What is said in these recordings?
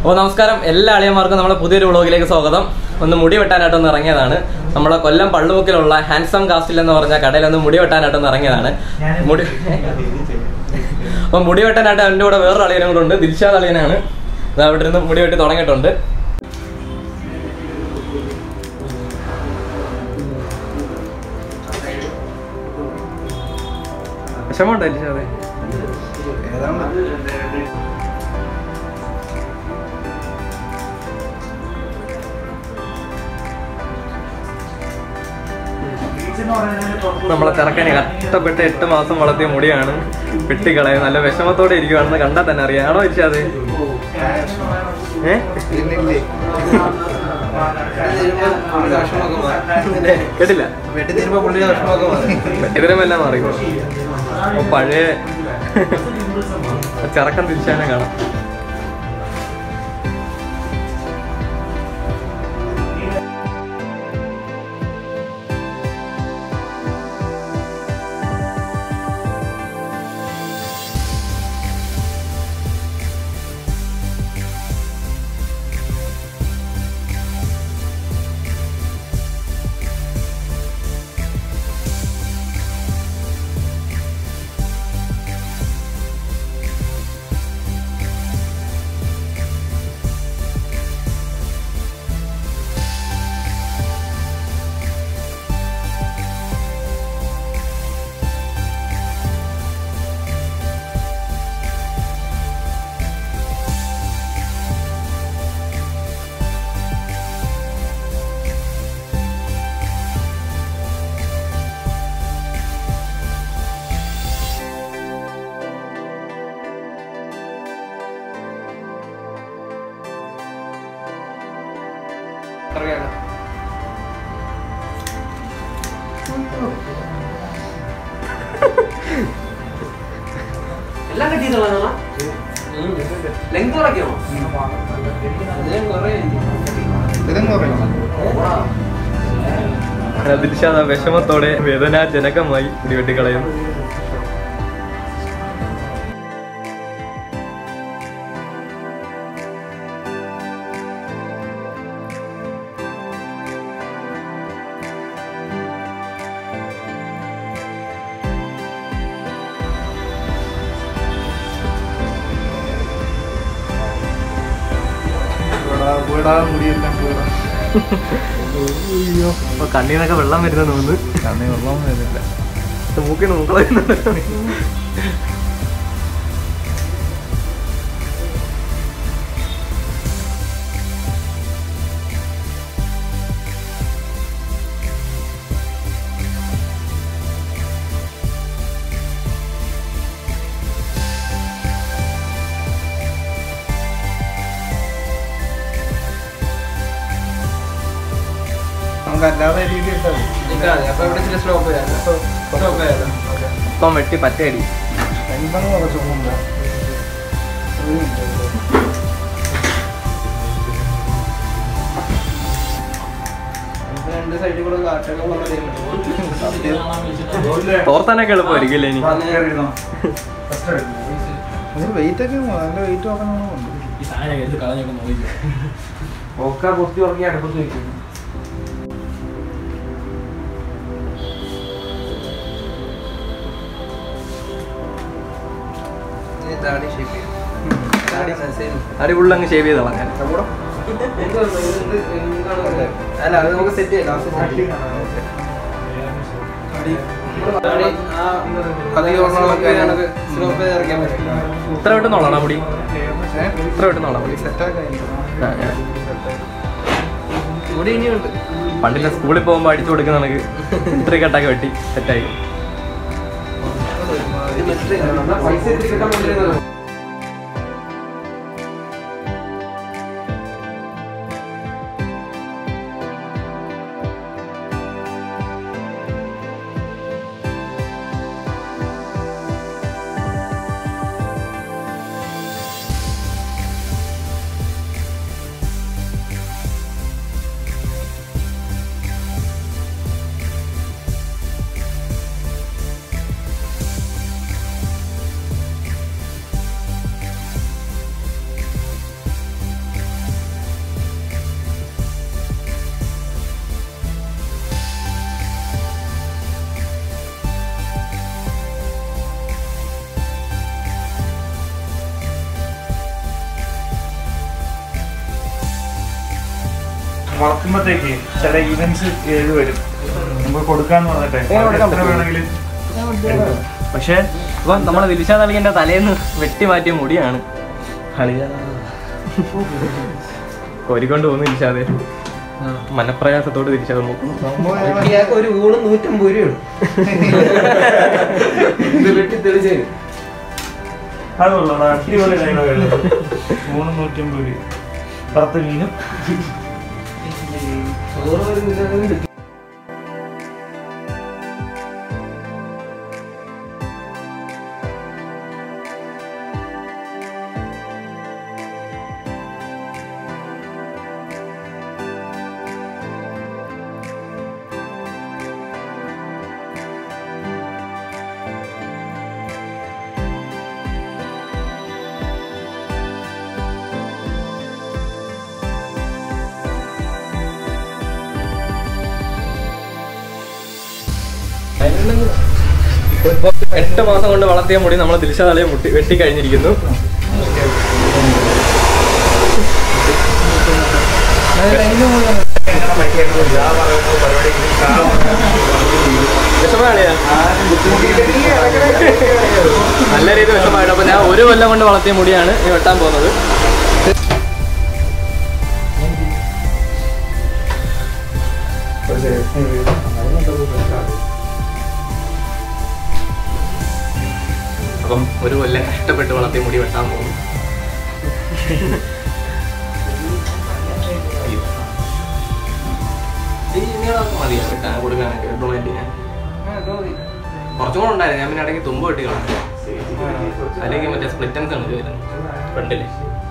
അപ്പോൾ നമസ്കാരം എല്ലാ അളിയന്മാർക്കും നമ്മുടെ പുതിയൊരു വ്ളോഗിലേക്ക് സ്വാഗതം ഒന്ന് മുടി വെട്ടാനായിട്ടൊന്ന് ഇറങ്ങിയതാണ് നമ്മുടെ കൊല്ലം പള്ളുമുക്കിലുള്ള ഹാൻസം കാസ്റ്റിൽ എന്ന് പറഞ്ഞ കടയിൽ ഒന്ന് മുടി വെട്ടാനായിട്ടൊന്ന് ഇറങ്ങിയതാണ് മുടി അപ്പം മുടി വെട്ടാനായിട്ട് എൻ്റെ കൂടെ വേറൊരു അളിയനും കൂടെ ഉണ്ട് ദിൽഷാദ് അളിയനാണ് ഇത് അവിടെ ഇരുന്ന് മുടി വെട്ടി തുടങ്ങിയിട്ടുണ്ട് വിഷമമുണ്ടോ ദിൽഷാദേ നമ്മളെ ചെറുക്കനെ കഷ്ടപ്പെട്ട് എട്ട് മാസം വളർത്തിയ മുടിയാണ് വെട്ടിക്കളയും നല്ല വിഷമത്തോടെ ഇരിക്കുവാണെന്ന് കണ്ടാൽ തന്നെ അറിയാം ആണോ വെച്ചാത് ഏ കേട്ടില്ല വെട്ടി തീരുമ്പോ പുള്ളിയുടെ വിഷമമൊക്കെ മാറി വെട്ടിതരമെല്ലാം മാറി അപ്പൊ പഴയ ചെറുക്കം തിരിച്ചാനെ കാണാം എല്ലാം കിട്ടിയിട്ടുള്ളതാണോ ലെങ്ത് കുറയ്ക്കണോ ഇതെന്ന് പറയും ദിൽഷാദ് ആ വിഷമത്തോടെ വേദനാജനകമായി മുടി വെട്ടിക്കളയും വീടാ വീടാ മുടിയെല്ലാം വീടാ അപ്പൊ കണ്ണീന്നൊക്കെ വെള്ളം വരുന്നെന്ന് തോന്നുന്നു കണ്ണി വെള്ളം വരുന്നില്ല മൂക്കിന് മൂക്കളയുന്നുണ്ട് നമുക്ക് അല്ലാതെ രീതി ഇട്ടാൽ അപ്പൊ ഇവിടെ ചില സ്റ്റോപ്പ് ചെയ്യാം സ്റ്റോപ്പ് ചെയ്യാം ഇപ്പം വെട്ടി പറ്റയടി എന്താണ് കുറച്ച് മുമ്പ് ഒരു മിനിറ്റ് രണ്ട് സൈഡിൽ കൂടെ കാറ്റൊക്കെ തോർത്താനൊക്കെ എളുപ്പമായിരിക്കില്ലേ ഇനി വെയിറ്റ് ഒക്കെ നല്ല വെയിറ്റ് നോക്കണമെന്നുണ്ട് ഒക്കെ പൊത്തി ഉറങ്ങി അടുപ്പത്ത് വെക്കുന്നു ദാടി ഷേപ്പ് ചെയ്യാം ദാടി മനസ്സിലായി അടിപൊളി അങ്ങ് ഷേവ് ചെയ്ത് കളഞ്ഞാൽ അല്ല അത് നമുക്ക് സെറ്റ് ചെയ്യാം ലാസ്റ്റ് സെറ്റ് ചെയ്യാം അധികം ഉള്ളതൊക്കെ നമുക്ക് സ്ലോപ്പ് ചെയ്ത് ഇറക്കാൻ പറ്റും ഇത്ര വിട്ടുന്നോളാം മുടി ഇത്ര വിട്ടുന്നോളാം മുടി സെറ്റാക്കാൻ ആ, ആ. ഇവിടെ ഇനിയുണ്ട് പണ്ടില്ല സ്കൂളിൽ പോകുമ്പോൾ അടിച്ചു കൊടുക്കുന്ന കണക്ക് ഇത്രയും കട്ടൊക്കെ വെട്ടി സെറ്റായി പൈസ ഇത്തിരി കിട്ടാൻ വേണ്ടി ആ വളർത്തുമ്പോഴത്തേക്ക് ചില ഈവൻസ് ഏത് വരും നമുക്ക് കൊടുക്കാന്ന് പറഞ്ഞിട്ട് എങ്ങനെ കൊടുക്കാൻ എത്ര പറ്റും? വേണമെങ്കിലും എടുക്കാം. പക്ഷേ അപ്പൊ നമ്മളെ ദിൽഷാദ് അളിയന്റെ തലേന്ന് വെട്ടി മാറ്റിയ മുടിയാണ് അളിയ കോരിക്കൊണ്ട് പോകുന്നു ദിൽഷാദ് മനപ്രയാസത്തോട് ദിൽഷാദ് നോക്കുന്നു ഇയാൾക്ക് ഒരു ഊണ് നൂറ്റമ്പത് രൂപയാണ് ഇത് വെട്ടി തെളിച്ചതിന് അതുള്ളൂ അടിപൊളി ഡയലോഗ് മൂന്ന് നൂറ്റമ്പത് രൂപ പത്ത് മീനും ചോറ് വരുന്നില്ല ഇപ്പൊ എട്ട് മാസം കൊണ്ട് വളർത്തിയ മുടി നമ്മൾ ദിൽഷാദ് അളിയെ മുട്ടി വെട്ടി കഴിഞ്ഞിരിക്കുന്നു വിഷമമാളിയാ നല്ല രീതിയിൽ വിഷമമായിട്ട് അപ്പൊ ഞാൻ ഒരു കൊല്ലം കൊണ്ട് വളർത്തിയ മുടിയാണ് ഈ വെട്ടാൻ പോകുന്നത് അപ്പം ഒരു കൊല്ലം കഷ്ടപ്പെട്ട് വളർത്തിയ മുടി വെട്ടാൻ പോകുന്നു ഈ നീളമൊക്കെ മതിയോ വെട്ടാൻ കൊടുക്കാനൊക്കെ ഡൊണേറ്റ് ചെയ്യാൻ കുറച്ചും കൂടെ ഉണ്ടായിരുന്നു ഞാൻ പിന്നെ ഇടയ്ക്ക് തുമ്പ് വെട്ടി കളഞ്ഞു അല്ലെങ്കിൽ മറ്റേ സ്പ്ലിറ്റൻസ് ആണ് ഇത് വരുന്നത് ഫ്രണ്ടില്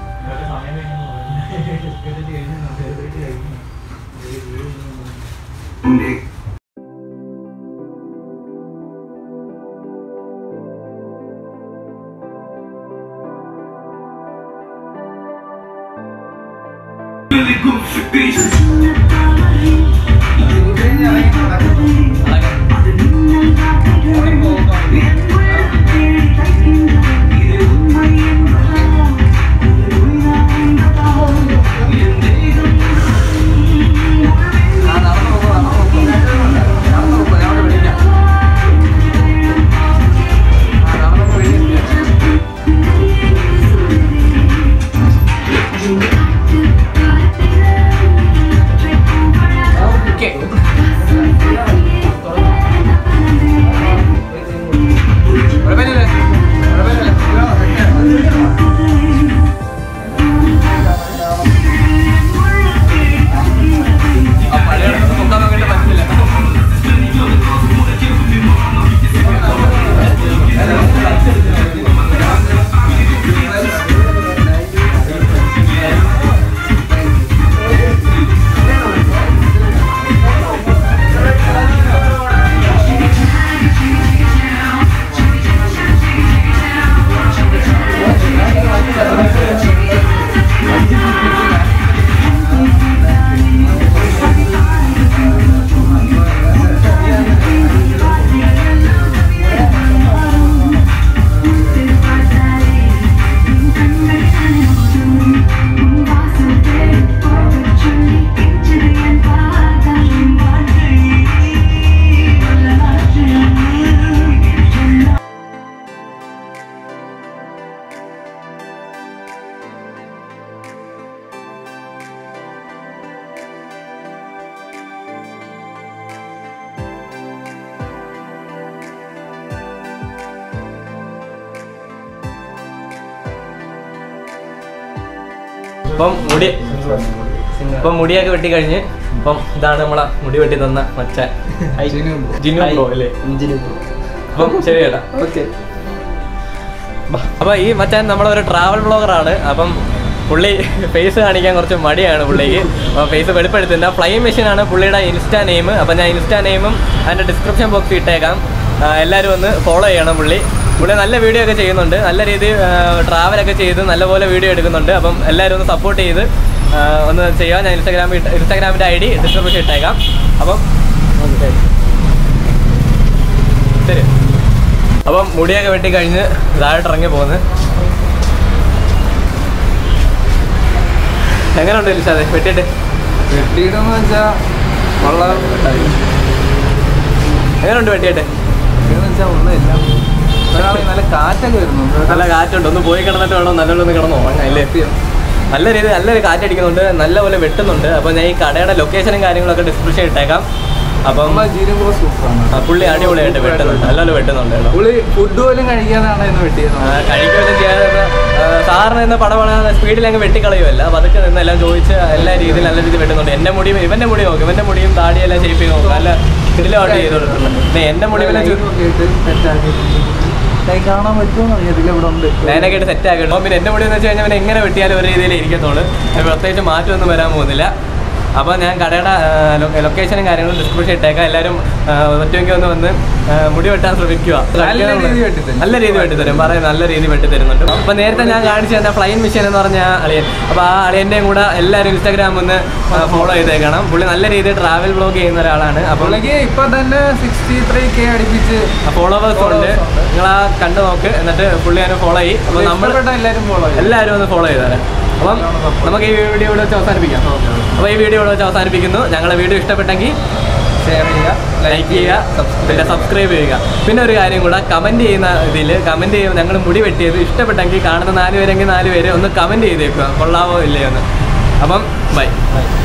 ഇപ്പം മുടി ഇപ്പം മുടിയൊക്കെ വെട്ടി കഴിഞ്ഞ് ഇപ്പം ഇതാണ് നമ്മളെ മുടി വെട്ടി തന്ന മറ്റേ ജിനു ബ്രോ അല്ലേ അപ്പം ശരി ചേട്ടാ ഓക്കെ അപ്പൊ ഈ മച്ചാൻ നമ്മളൊരു ട്രാവൽ ബ്ലോഗറാണ് അപ്പം പുള്ളി ഫേസ് കാണിക്കാൻ കുറച്ച് മടിയാണ് പുള്ളിക്ക് അപ്പോൾ ഫേസ് വെളിപ്പെടുത്തുന്നത് ഫ്ലൈ മെഷീൻ ആണ് പുള്ളിയുടെ ഇൻസ്റ്റാ നെയിം അപ്പം ഞാൻ ഇൻസ്റ്റാ നെയിമും അതിൻ്റെ ഡിസ്ക്രിപ്ഷൻ ബോക്സിൽ ഇട്ടേക്കാം ആ, എല്ലാവരും ഒന്ന് ഫോളോ ചെയ്യണം പുള്ളി പുള്ളി നല്ല വീഡിയോ ഒക്കെ ചെയ്യുന്നുണ്ട് നല്ല രീതിയിൽ ട്രാവലൊക്കെ ചെയ്ത് നല്ലപോലെ വീഡിയോ എടുക്കുന്നുണ്ട് അപ്പം എല്ലാവരും ഒന്ന് സപ്പോർട്ട് ചെയ്ത് ആ, ഒന്ന് ചെയ്യുക ഞാൻ ഇൻസ്റ്റാഗ്രാമിൽ ഇൻസ്റ്റാഗ്രാമിൻ്റെ ഐ ഡി ഡിസ്ക്രിപ്ഷൻ ഇട്ടേക്കാം അപ്പം ശരി അപ്പം മുടിയൊക്കെ വെട്ടി കഴിഞ്ഞ് താഴോട്ട് ഇറങ്ങി പോകുന്നു എങ്ങനെയുണ്ട് ലിസാദെ വെട്ടിയിട്ട് വെട്ടിയിട്ടെന്ന് വെച്ചാ വളരെ എങ്ങനെയുണ്ട് വെട്ടിയിട്ട് എന്ന് വെച്ചാൽ ഒന്നുമില്ല ഒരാളെ നല്ല കാറ്റൊക്കെ വരുന്നു നല്ല കാറ്റുണ്ട് ഒന്ന് പോയി കിടന്നിട്ട് വേണം നല്ലോണം ഒന്ന് കിടന്നു ഉറങ്ങാല്ലേ നല്ല രീതിയിൽ നല്ലൊരു കാറ്റടിക്കുന്നുണ്ട് നല്ലപോലെ വെട്ടുന്നുണ്ട് അപ്പോൾ ഞാൻ ഈ കടയുടെ ലൊക്കേഷനും കാര്യങ്ങളൊക്കെ ഡിസ്ക്രിപ്ഷൻ ഇട്ടേക്കാം അപ്പം നമ്മളെ ജീരം കൂടെ സൂപ്പറാണ് ആ, പുള്ളി അടിപൊളിയായിട്ട് വെട്ടുന്നുണ്ട് നല്ലപോലെ വെട്ടുന്നുണ്ട് കേട്ടോ പുള്ളി ഫുഡ് പോലും കഴിക്കാതാണ് ഇന്ന് വെട്ടിയത് കഴിക്കുകയൊന്നും ചെയ്യാതെ സാറിന് എന്ന പടമാണ് സ്പീഡിൽ അങ്ങ് വെട്ടിക്കളയുമല്ല അപ്പോൾ അതൊക്കെ നിന്ന് എല്ലാം ചോദിച്ച് എല്ലാ രീതിയിൽ നല്ല രീതിയിൽ വെട്ടുന്നുണ്ട് എൻ്റെ മുടിയും ഇവൻ്റെ മുടി നോക്കും ഇവൻ്റെ മുടിയും താടിയെല്ലാം ഷേപ്പ് ചെയ്ത് നോക്കും നല്ല കിടിലമായിട്ട് ചെയ്ത് കൊടുക്കുന്നുണ്ട് പിന്നെ എൻ്റെ മുടി പിന്നെ ചു- ലൈറ്റൊക്കെ ഇട്ട് സെറ്റാക്കി ലൈറ്റ് കാണാൻ പറ്റുമോ അറിയത്തില്ല ഇവിടെ ഉണ്ട് ലൈനൊക്കെ ആയിട്ട് സെറ്റ് ആക്കണം പിന്നെ എൻ്റെ മുടി എന്ന് വെച്ച് കഴിഞ്ഞാൽ പിന്നെ എങ്ങനെ വെട്ടിയാലും ഒരു രീതിയിൽ ഇരിക്കത്തുള്ളൂ അതിന് പ്രത്യേകിച്ച് മാറ്റമൊന്നും വരാൻ പോകുന്നില്ല അപ്പോൾ ഞാൻ കടയുടെ ലൊക്കേഷനും കാര്യങ്ങളും ഡിസ്ക്രിപ്ഷൻ ഇട്ടേക്കാം എല്ലാവരും പറ്റുമെങ്കിൽ ഒന്ന് വന്ന് ആ, മുടി വെട്ടാൻ ശ്രമിക്കുക നല്ല രീതിയിൽ വെട്ടിത്തരും. നല്ല രീതി വെട്ടിത്തരും പറയാം നല്ല രീതി വെട്ടിത്തരുന്നുണ്ട് അപ്പോൾ നേരത്തെ ഞാൻ കാണിച്ചു തന്ന ഫ്ലൈൻ മെഷീൻ എന്ന് പറഞ്ഞ ആ അളിയൻ അപ്പോൾ ആ അളിയൻ്റെയും കൂടെ എല്ലാവരും ഇൻസ്റ്റാഗ്രാമിൽ ഒന്ന് ഫോളോ ചെയ്തേക്കണം പുള്ളി നല്ല രീതിയിൽ ട്രാവൽ ബ്ലോഗ് ചെയ്യുന്ന ഒരാളാണ് അപ്പോൾ പുള്ളിക്ക് ഇപ്പൊ തന്നെ സിക്സ്റ്റി ത്രീ കെ അടുപ്പിച്ച് ഫോളോവേഴ്സ് ഉണ്ട് നിങ്ങൾ ആ കണ്ടു നോക്ക് എന്നിട്ട് പുള്ളി അതിനെ ഫോളോ ചെയ്യും അപ്പോൾ നമ്മൾ ഇഷ്ടപ്പെട്ട എല്ലാവരും ഫോളോ എല്ലാവരും ഒന്ന് ഫോളോ ചെയ്തേരെ അപ്പം നമുക്ക് ഈ വീഡിയോ ഇവിടെ വെച്ച് അവസാനിപ്പിക്കാം അപ്പോൾ ഈ വീഡിയോ ഇവിടെ വെച്ച് അവസാനിപ്പിക്കുന്നു ഞങ്ങളെ വീഡിയോ ഇഷ്ടപ്പെട്ടെങ്കിൽ ഷെയർ ചെയ്യുക ലൈക്ക് ചെയ്യുക പിന്നെ സബ്സ്ക്രൈബ് ചെയ്യുക പിന്നെ ഒരു കാര്യം കൂടെ കമൻറ്റ് ചെയ്യുന്ന ഇതിൽ കമൻറ്റ് ചെയ്യുമ്പോൾ ഞങ്ങൾ മുടി വെട്ടിയത് ഇഷ്ടപ്പെട്ടെങ്കിൽ കാണുന്ന നാല് പേരെങ്കിൽ നാല് പേര് ഒന്ന് കമൻറ്റ് ചെയ്തേക്കുക കൊള്ളാവോ ഇല്ലയോ എന്ന് അപ്പം ബൈ